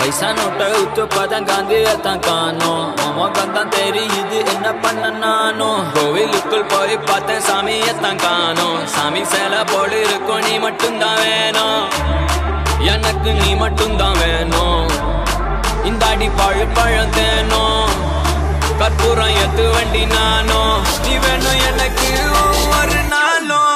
பைசா நோட்டை ஊத்து பதம் காந்தியத்தான் காணோம் மோகம் தான் தெரியுது என்ன பண்ண நானும் கோவிலுக்குள் போய் பார்த்தேன் சாமியத்தான் காணோம் சாமி சேலை போடு இருக்கும் நீ மட்டும்தான் வேணும் எனக்கு நீ மட்டும்தான் வேணும் இந்த அடி பழு பழம் தேனும் கற்பூரம் எத்து வண்டி நானும் நீ வேணும் எனக்கு ஒரு நாளும்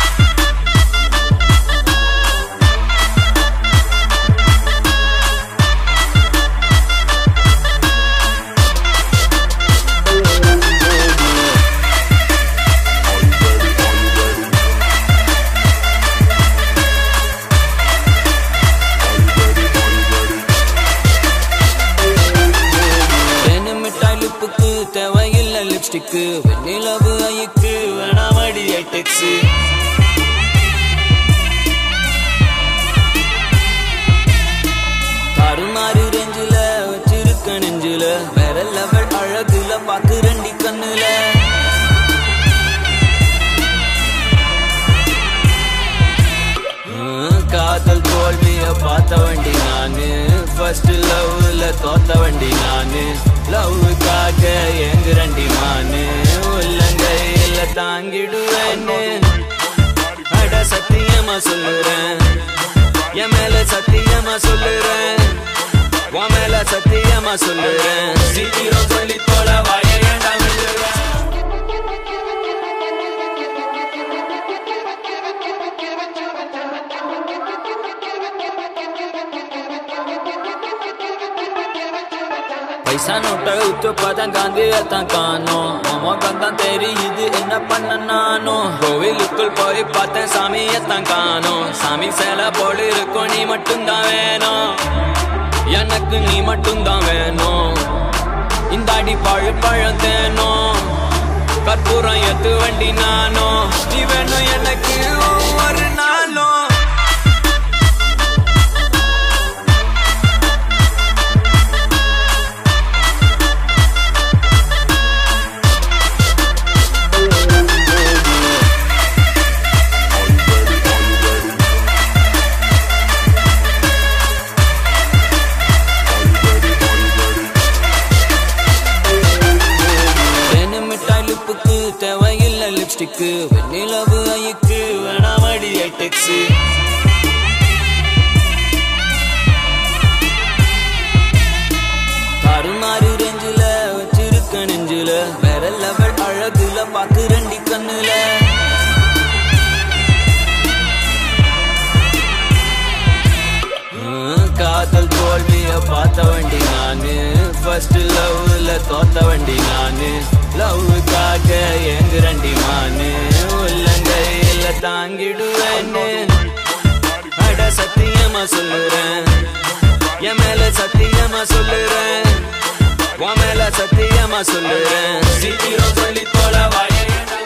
தேனு மிட்டாய் லிப்புக்கு தேவையில்லை லிப்ஸ்டிக்கு வெண்ணிலவு ஐக்கு வேணாமடி டெக்ஸு தாறுமாறு ரெஞ்சில வச்சிருக்க நெஞ்சில வேற லெவல் அழகுல பாக்கு ரெண்டி கண்ணுல ஹம், காதல் தோல்விய பார்த்த வண்டி நானு ஃபர்ஸ்ட் லவ்ல தோத்த வண்டி நானு லவ்வுக்காக ஏங்குறண்டி மானு உள்ளங்கையில தாங்கிடுவேன்னு அட சத்தியமா சொல்லுறேன் என் மேல சத்தியமா சொல்லுறேன் உன் மேல சத்தியமா சொல்லுறேன் சீக்கிரம் சொல்லி போல வாய ஏண்டா விழுறேன் பைசா நோட்டை ஊத்து பதம் காந்தியத்தான் காணோம் மோகம் தான் தெரியுது என்ன பண்ண நானும் கோவிலுக்குள் போய் பார்த்தேன் சாமியத்தான் காணோம் சாமி சேலை போடு இருக்கும் நீ மட்டும்தான் வேணும் எனக்கு நீ மட்டும்தான் வேணும் இந்த அடி பழு பழம் தேனும் கற்பூரம் எத்து வண்டி நானும் நீ வேணும் எனக்கு ஒரு நாளும் தேனு மிட்டாய் லிப்புக்கு தேவையில்லை லிப்ஸ்டிக்கு வெண்ணிலவு ஐக்கு வேணாமடி டெக்ஸு தாறுமாறு ரெஞ்சில வச்சிருக்க நெஞ்சில வேற லெவல் அழகுல பாக்கு ரெண்டி கண்ணுல ஹம், காதல் தோல்விய பார்த்த வண்டி நானு ஃபர்ஸ்ட் லவ்ல தோத்த வண்டி நானு லவ்வுக்காக ஏங்குறண்டி மானு உள்ளங்கையில தாங்கிடுவேன்னு அட சத்தியமா சொல்லுறேன் என் மேல சத்தியமா சொல்லுறேன் உன் மேல சத்தியமா சொல்லுறேன் சீக்கிரம் சொல்லி போல வாய ஏண்டா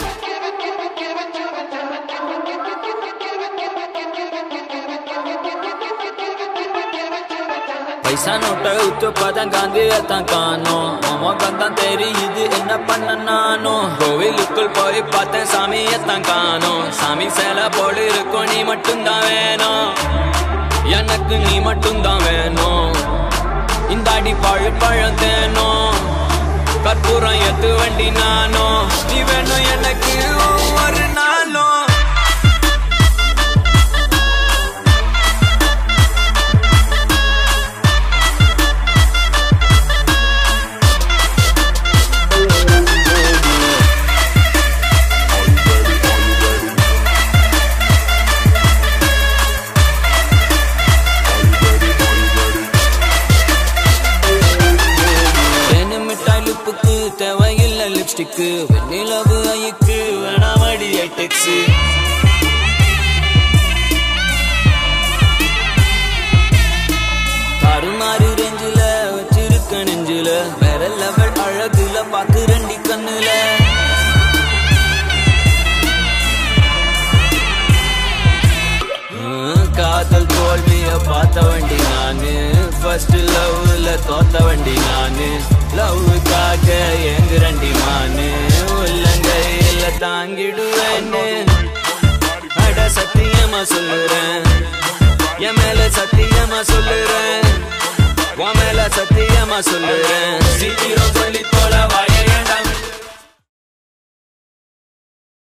பைசா நோட்டை ஊத்து பதம் காந்தியத்தான் காணோம் மோகம் தான் தெரியுது என்ன பண்ண நானும் கோவிலுக்குள் போய் பார்த்தேன் சாமியத்தான் காணோம் சாமி சேலை போடு இருக்கும் நீ மட்டும்தான் வேணும் எனக்கு நீ மட்டும்தான் வேணும் இந்த அடி பழு பழம் தேனும் கற்பூரம் எத்து வண்டி நானும் நீ வேணும் எனக்கு ஒரு நாளும் தேனு மிட்டாய் லிப்புக்கு தேவையில்லை லிப்ஸ்டிக்கு வெண்ணிலவு ஐக்கு வேணாமடி டெக்ஸு தாறுமாறு ரெஞ்சில வச்சிருக்க நெஞ்சில வேற லெவல் அழகுல பாக்கு ரெண்டி கண்ணுல ஹம், காதல் தோல்விய பார்த்த வண்டி நானு ஃபர்ஸ்ட் லவ்ல தோத்த வண்டி நானு லவ்வுக்காக ஏங்குறண்டி மானு உள்ளங்கையில தாங்கிடுவேன்னு அட சத்தியமா சொல்லுறேன் என் மேல சத்தியமா சொல்லுறேன் சத்தியமா சொல்லுறேன் சீக்கிரம் சொல்லி